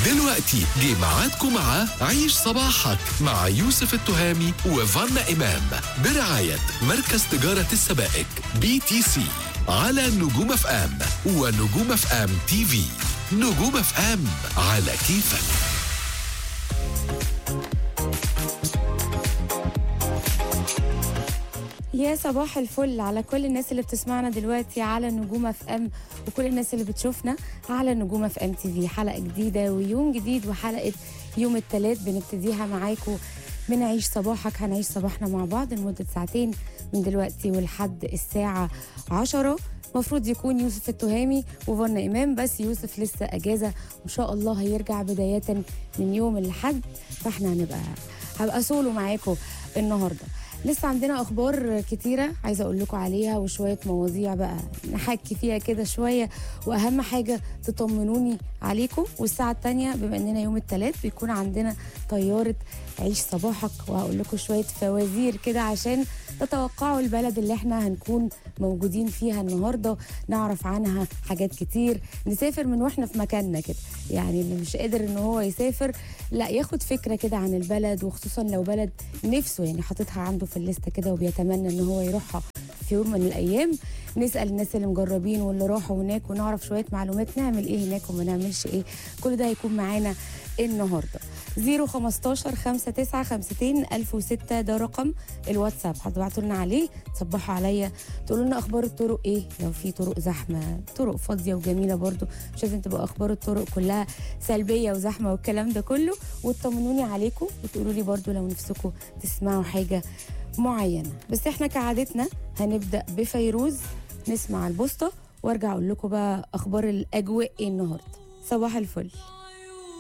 دلوقتي جه ميعادكم مع عيش صباحك مع يوسف التهامي وفانا إمام برعاية مركز تجارة السبائك بي تي سي على نجوم اف ام ونجوم اف ام تي في نجوم اف ام على كيفك يا صباح الفل على كل الناس اللي بتسمعنا دلوقتي على نجوم اف ام وكل الناس اللي بتشوفنا على نجوم اف ام تي في حلقه جديده ويوم جديد وحلقه يوم الثلاث بنبتديها معاكم بنعيش صباحك هنعيش صباحنا مع بعض لمده ساعتين من دلوقتي ولحد الساعه 10 المفروض يكون يوسف التهامي وفرنا امام بس يوسف لسه اجازه وان شاء الله هيرجع بدايه من يوم الاحد فاحنا هنبقى هبقى سولو معاكم النهارده لسه عندنا اخبار كتيره عايزه اقول لكم عليها وشويه مواضيع بقى نحكي فيها كده شويه واهم حاجه تطمنوني عليكم والساعه الثانيه بما اننا يوم الثلاث بيكون عندنا طياره عيش صباحك وهقول لكم شويه فوازير كده عشان تتوقعوا البلد اللي احنا هنكون موجودين فيها النهارده نعرف عنها حاجات كتير نسافر من واحنا في مكاننا كده يعني اللي مش قادر ان هو يسافر لا ياخد فكره كده عن البلد وخصوصا لو بلد نفسه يعني حاططها عنده في الليسته كده وبيتمنى ان هو يروحها في يوم من الايام نسال الناس اللي مجربين واللي راحوا هناك ونعرف شويه معلومات نعمل ايه هناك وما نعملش ايه كل ده هيكون معانا النهارده 015 59 52 1006 ده رقم الواتساب هتبعتوا لنا عليه تصبحوا عليا تقولوا لنا اخبار الطرق ايه لو في طرق زحمه طرق فاضيه وجميله برضو مش لازم تبقى اخبار الطرق كلها سلبيه وزحمه والكلام ده كله وتطمنوني عليكم وتقولوا لي برضو لو نفسكم تسمعوا حاجه معينه بس احنا كعادتنا هنبدا بفيروز نسمع البوسطه وارجع اقول لكم بقى اخبار الاجواء ايه النهارده صباح الفل